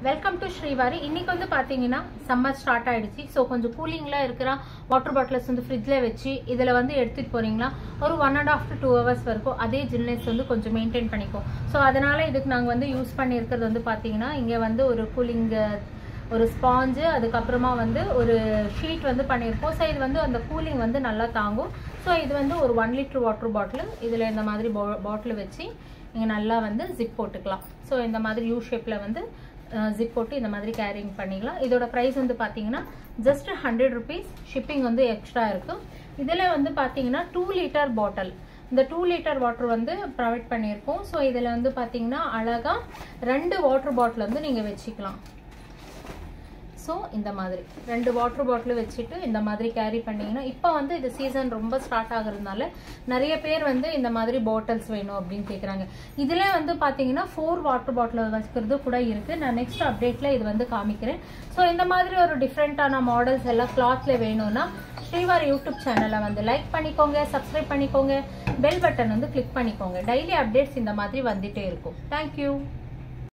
welcome to Srivari இன்னைக்கு வந்து பார்த்தீங்கன்னா சம்மர் ஸ்டார்ட் ஆயிடுச்சு ஸோ கொஞ்சம் கூலிங்லாம் இருக்கிற வாட்டர் பாட்டில்ஸ் வந்து ஃப்ரிட்ஜில் வச்சு இதில் வந்து எடுத்துகிட்டு போறீங்களா ஒரு one and half to two hours வரைக்கும் அதே ஜில்னஸ் வந்து கொஞ்சம் மெயின்டைன் பண்ணிக்கும் ஸோ அதனால இதுக்கு நாங்கள் வந்து யூஸ் பண்ணியிருக்கிறது வந்து பார்த்தீங்கன்னா இங்கே வந்து ஒரு கூலிங் ஒரு ஸ்பாஞ்சு அதுக்கப்புறமா வந்து ஒரு ஷீட் வந்து பண்ணியிருக்கோம் ஸோ இது வந்து அந்த கூலிங் வந்து நல்லா தாங்கும் ஸோ இது வந்து ஒரு ஒன் லிட்டர் வாட்டர் பாட்டில் இதில் இந்த மாதிரி பாட்டில் வச்சு நீங்கள் நல்லா வந்து ஜிப் போட்டுக்கலாம் ஸோ இந்த மாதிரி யூ ஷேப்பில் வந்து ஜிப் போட்டு இந்த மாதிரி கேரிங் பண்ணிக்கலாம் இதோட ப்ரைஸ் வந்து பார்த்தீங்கன்னா ஜஸ்ட் ஹண்ட்ரட் ருபீஸ் ஷிப்பிங் வந்து எக்ஸ்ட்ரா இருக்கும் இதில் வந்து பார்த்தீங்கன்னா டூ லிட்டர் பாட்டில் இந்த டூ லிட்டர் வாட்டர் வந்து ப்ரொவைட் பண்ணியிருக்கோம் ஸோ இதில் வந்து பார்த்தீங்கன்னா அழகாக ரெண்டு வாட்டர் பாட்டில் வந்து நீங்கள் வச்சுக்கலாம் ஸோ இந்த மாதிரி ரெண்டு வாட்டர் பாட்டில் வச்சுட்டு இந்த மாதிரி கேரி பண்ணிங்கன்னா இப்போ வந்து இது சீசன் ரொம்ப ஸ்டார்ட் ஆகுறதுனால நிறைய பேர் வந்து இந்த மாதிரி பாட்டில்ஸ் வேணும் அப்படின்னு கேட்குறாங்க இதில் வந்து பார்த்தீங்கன்னா ஃபோர் வாட்டர் பாட்டில் வச்சுக்கிறது கூட இருக்குது நான் நெக்ஸ்ட் அப்டேட்டில் இது வந்து காமிக்கிறேன் ஸோ இந்த மாதிரி ஒரு டிஃப்ரெண்ட்டான மாடல்ஸ் எல்லாம் கிளாத்தில் வேணும்னா ஸ்ரீவார் யூடியூப் சேனலை வந்து லைக் பண்ணிக்கோங்க சப்ஸ்கிரைப் பண்ணிக்கோங்க பெல் பட்டன் வந்து கிளிக் பண்ணிக்கோங்க டெய்லி அப்டேட்ஸ் இந்த மாதிரி வந்துட்டே இருக்கும் தேங்க்யூ